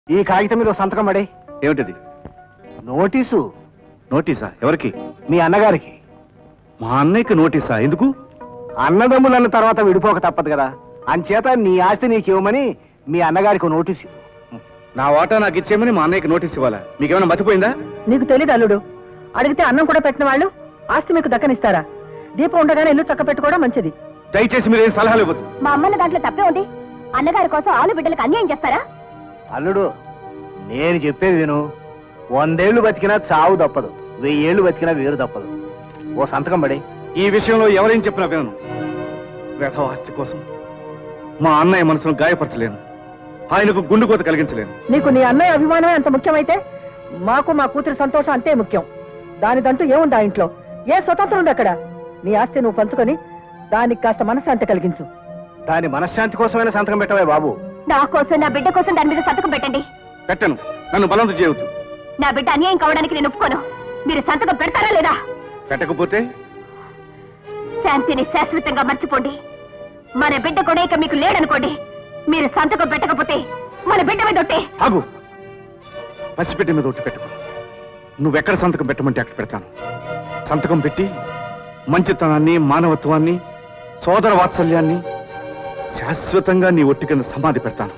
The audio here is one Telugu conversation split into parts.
ఈ కాగితం మీద ఓ సంతకం పడే ఏమిటిది నోటీసు నోటీసా ఎవరికి మీ అన్నగారికి మా అన్నయ్యకి నోటీసా ఎందుకు అన్నదమ్ములు అన్న తర్వాత విడిపోక తప్పదు కదా అంచేత నీ ఆస్తి నీకు ఇవ్వమని మీ అన్నగారికి ఓ నోటీసు ఇవ్వు. నా వాటా నాకు ఇచ్చేయమని మా అన్నయ్యకి నోటీస్ ఇవ్వాలా మీకేమైనా మర్చిపోయిందా నీకు తెలియదు అల్లుడు అడిగితే అన్నం కూడా పెట్టిన వాళ్ళు ఆస్తి మీకు దక్కనిస్తారా దీపం ఉండగానే ఇల్లు చక్క పెట్టుకోవడం మంచిది దయచేసి మీరు ఏం సలహాలు ఇవ్వద్దు మా అమ్మన్న దాంట్లో తప్పే ఉంది అన్నగారి కోసం ఆలు బిడ్డలకు అన్యాయం చేస్తారా అల్లుడు నేను చెప్పేది విను వందేళ్లు బతికినా చావు తప్పదు వెయ్యేళ్లు బతికినా వేరు తప్పదు ఓ సంతకం పడే ఈ విషయంలో ఎవరేం చెప్పినా వినను వేధవ ఆస్తి కోసం మా అన్నయ్య మనసును గాయపరచలేను ఆయనకు గుండెకోత కలిగించలేను నీకు నీ అన్నయ్య అభిమానమే అంత ముఖ్యమైతే మాకు మా కూతురి సంతోషం అంతే ముఖ్యం దానిదంటూ ఏముంది ఆ ఇంట్లో ఏ స్వతంత్రం ఉంది అక్కడ నీ ఆస్తి నువ్వు పంచుకొని దానికి కాస్త మనశ్శాంతి కలిగించు దాని మనశ్శాంతి కోసమైనా సంతకం పెట్టవే బాబు నా కోసం నా బిడ్డ కోసం దాని మీద సంతకం పెట్టండి పెట్టను నన్ను బలవంతం చేయవద్దు నా బిడ్డ అన్యాయం కావడానికి నేను ఒప్పుకోను మీరు సంతకం పెడతారా లేదా పెట్టకపోతే శాంతిని శాశ్వతంగా మర్చిపోండి మన బిడ్డ కూడా ఇక మీకు లేడనుకోండి మీరు సంతకం పెట్టకపోతే మన బిడ్డ మీద ఒట్టే ఆగు పసిపెట్టి మీద ఒట్టు పెట్టుకో నువ్వెక్కడ సంతకం పెట్టమంటే అక్కడ పెడతాను సంతకం పెట్టి మంచితనాన్ని మానవత్వాన్ని సోదర వాత్సల్యాన్ని శాశ్వతంగా నీ ఒట్టి కింద సమాధి పెడతాను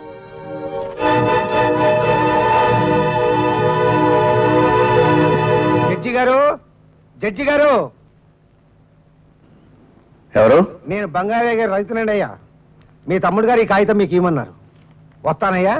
జడ్జి గారు జడ్జి గారు ఎవరు నేను బంగారయ్య గారు రైతునండి అయ్యా మీ తమ్ముడు గారు ఈ కాగితం మీకు ఇవ్వమన్నారు వస్తానయ్యా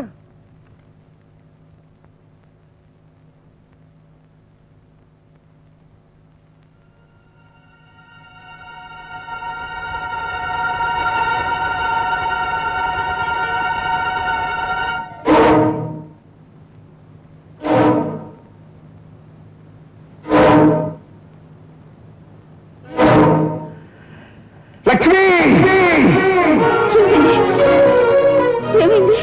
లక్ష్మి ఏమైంది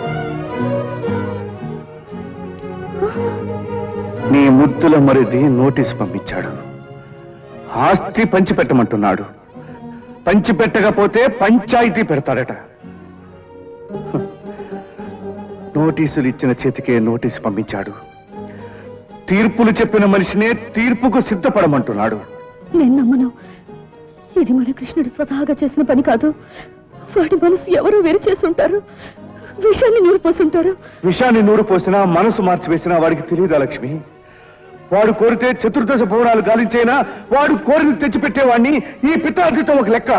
నీ ముద్దుల మరిది నోటీస్ పంపించాడు ఆస్తి పంచిపెట్టమంటున్నాడు పంచిపెట్టకపోతే పంచాయతీ పెడతాడట హ్. నోటీసులు ఇచ్చిన చేతికే నోటీసు పంపించాడు తీర్పులు చెప్పిన మనిషినే తీర్పుకు సిద్ధపడమంటున్నాడు నేను నమ్మను ఇది మన కృష్ణుడు స్వతహాగా చేసిన పని కాదు వాడి మనసు ఎవరో వేరు చేసుంటారు విషయాన్ని నూరు పోసుంటారు విషాన్ని నూరు పోసినా మనసు మార్చివేసినా వాడికి తెలియదా లక్ష్మి వాడు కోరితే చతుర్దశ భవనాలు గాలించైనా వాడు కోరిని తెచ్చిపెట్టేవాడిని ఈ పితాదితో ఒక లెక్క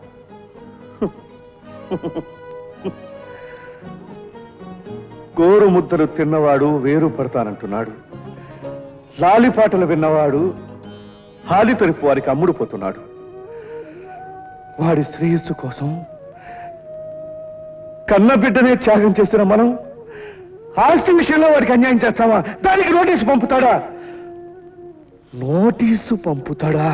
గోరు ముద్దలు తిన్నవాడు వేరు పడతానంటున్నాడు లాలిపాటలు విన్నవాడు హాలి తలుపు వారికి అమ్ముడు పోతున్నాడు వాడి శ్రేయస్సు కోసం కన్న బిడ్డనే త్యాగం చేసిన మనం ఆస్తి విషయంలో వాడికి అన్యాయం చేస్తామా దానికి నోటీసు పంపుతాడా నోటీసు పంపుతాడా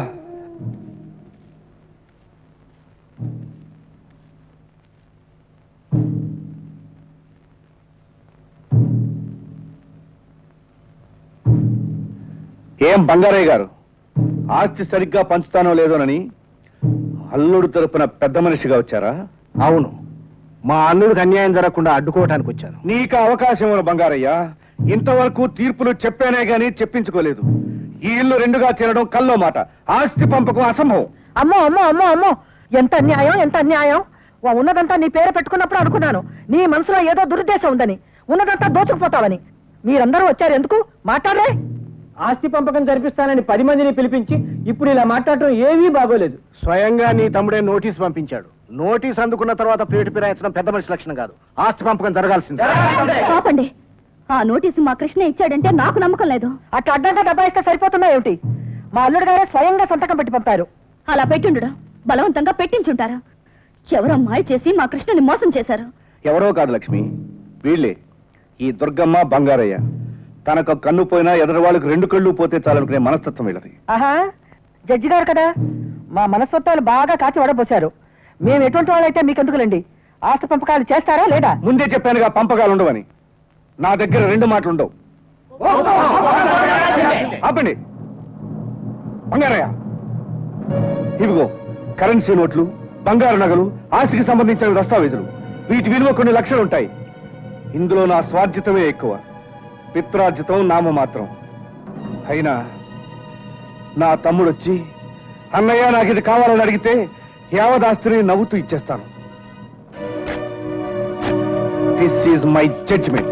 ఏం బంగారయ్య గారు ఆస్తి సరిగ్గా పంచుతానో లేదోనని అల్లుడు తరపున పెద్ద మనిషిగా వచ్చారా అవును మా అల్లుడికి అన్యాయం జరగకుండా అడ్డుకోవటానికి వచ్చాను నీకు అవకాశం ఉన్న బంగారయ్య ఇంతవరకు తీర్పులు చెప్పానే గాని చెప్పించుకోలేదు ఈ ఇల్లు రెండుగా చేరడం కల్లో మాట ఆస్తి పంపకం అసంభవం అమ్మో అమ్మో అమ్మో అమ్మో ఎంత అన్యాయం ఎంత అన్యాయం వా ఉన్నదంతా నీ పేరు పెట్టుకున్నప్పుడు అనుకున్నాను నీ మనసులో ఏదో దురుద్దేశం ఉందని ఉన్నదంతా దోచుకుపోతావని మీరందరూ వచ్చారు ఎందుకు మాట్లాడరే ఆస్తి పంపకం జరిపిస్తానని పది మందిని పిలిపించి ఇప్పుడు ఇలా మాట్లాడటం ఏమీ బాగోలేదు స్వయంగా నీ తమ్ముడే నోటీస్ పంపించాడు నోటీస్ అందుకున్న తర్వాత ప్లేటు పిరాయించడం పెద్ద మనిషి లక్షణం కాదు ఆస్తి పంపకం జరగాల్సిందే పాపండి ఆ నోటీసు మా కృష్ణ ఇచ్చాడంటే నాకు నమ్మకం లేదు అట్లా అడ్డంగా దబాయిస్తే సరిపోతుందా ఏమిటి మా అల్లుడు గారే స్వయంగా సంతకం పెట్టి పంపారు అలా పెట్టుండడు బలవంతంగా పెట్టించుంటారు ఎవరో మాయ చేసి మా కృష్ణని మోసం చేశారు ఎవరో కాదు లక్ష్మి వీళ్ళే ఈ దుర్గమ్మ బంగారయ్య తనకు కన్ను పోయినా ఎదురు వాళ్ళకి రెండు కళ్ళు పోతే చాలనుకునే మనస్తత్వం వీళ్ళది ఆహా జడ్జి గారు కదా మా మనస్తత్వాలు బాగా కాచి వడబోశారు మేము ఎటువంటి వాళ్ళైతే మీకెందుకులండి ఆస్తి పంపకాలు చేస్తారా లేదా ముందే చెప్పానుగా పంపకాలు ఉండవని నా దగ్గర రెండు మాటలు ఉండవు ఆపండి బంగారయ్య ఇవిగో కరెన్సీ నోట్లు బంగారు నగలు ఆస్తికి సంబంధించిన దస్తావేజులు వీటి విలువ కొన్ని లక్షలు ఉంటాయి ఇందులో నా స్వార్జితమే ఎక్కువ పిత్రార్జితం నామ మాత్రం అయినా నా తమ్ముడు వచ్చి అన్నయ్య నాకు ఇది కావాలని అడిగితే యావదాస్తిని నవ్వుతూ ఇచ్చేస్తాను దిస్ ఈజ్ మై జడ్జిమెంట్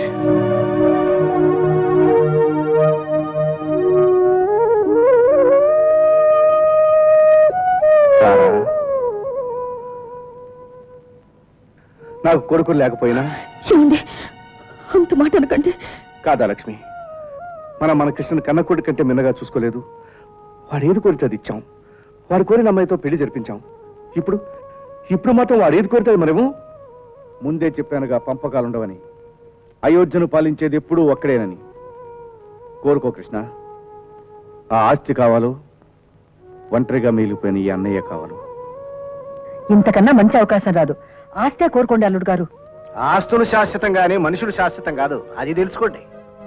నాకు కొడుకులు లేకపోయినా ఏమండి అంత మాట అనకండి కాదా లక్ష్మి మనం మన కృష్ణని కన్న కొడుకు కంటే మిన్నగా చూసుకోలేదు వాడు ఏది కోరితే అది ఇచ్చాం వాడు కోరిన అమ్మాయితో పెళ్లి జరిపించాం ఇప్పుడు ఇప్పుడు మాత్రం వాడు ఏది కోరితే అది మనము ముందే చెప్పానుగా పంపకాలుండవని అయోధ్యను పాలించేది ఎప్పుడూ ఒక్కడేనని కోరుకో కృష్ణ ఆ ఆస్తి కావాలో ఒంటరిగా మిగిలిపోయిన ఈ అన్నయ్య కావాలో ఇంతకన్నా మంచి అవకాశం రాదు ఆస్తే కోరుకోండి అల్లుడు గారు ఆస్తులు శాశ్వతం గానీ మనుషులు శాశ్వతం కాదు అది తెలుసుకోండి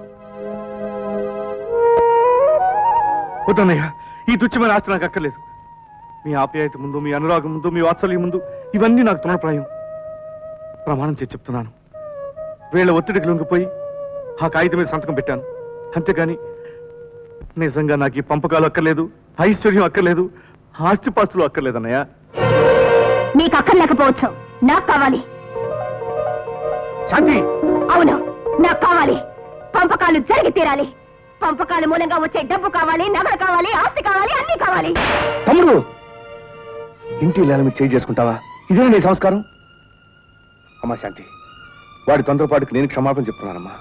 వద్దన్నయ్య ఈ తుచ్చమైన ఆస్తి నాకు అక్కర్లేదు మీ ఆప్యాయత ముందు మీ అనురాగం ముందు మీ వాత్సల్యం ముందు ఇవన్నీ నాకు తృణప్రాయం ప్రమాణం చేసి చెప్తున్నాను వీళ్ళ ఒత్తిడికి లొంగిపోయి ఆ కాగితం మీద సంతకం పెట్టాను అంతేగాని నిజంగా నాకు ఈ పంపకాలు అక్కర్లేదు ఐశ్వర్యం అక్కర్లేదు ఆస్తిపాస్తులు అక్కర్లేదన్నయ్య నీకు అక్కర్లేకపోవచ్చు నాకు కావాలి శాంతి అవును నాకు కావాలి పంపకాలు జరిగి తీరాలి పంపకాల మూలంగా వచ్చే డబ్బు కావాలి నగలు కావాలి ఆస్తి కావాలి అన్ని కావాలి తమ్ముడు ఇంటి ఇళ్ళ మీద చేయి చేసుకుంటావా ఇదే నీ సంస్కారం అమ్మా శాంతి వాడి తొందరపాటుకి నేను క్షమాపణ చెప్తున్నానమ్మా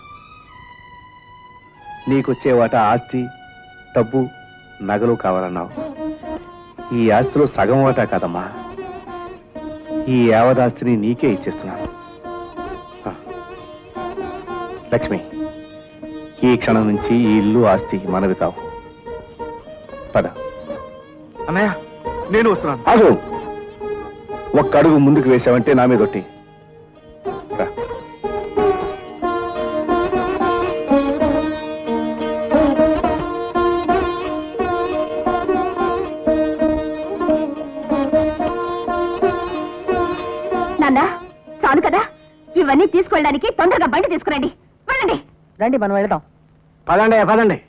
నీకొచ్చే వాట ఆస్తి డబ్బు నగలు కావాలన్నావు ఈ ఆస్తిలో సగం వాటా కాదమ్మా ఈ యావదాస్తిని నీకే ఇచ్చేస్తున్నాను ఆ. లక్ష్మి ఈ క్షణం నుంచి ఈ ఇల్లు ఆస్తి మనవి కావు పద అన్నయ్య నేను వస్తున్నాను అదు ఒక్క అడుగు ముందుకు వేశావంటే నా మీద ఒట్టి రా. నాన్న చాలు కదా ఇవన్నీ తీసుకెళ్ళడానికి తొందరగా బండి తీసుకురండి వెళ్ళండి రండి మనం వెళదాం పదండి పదండి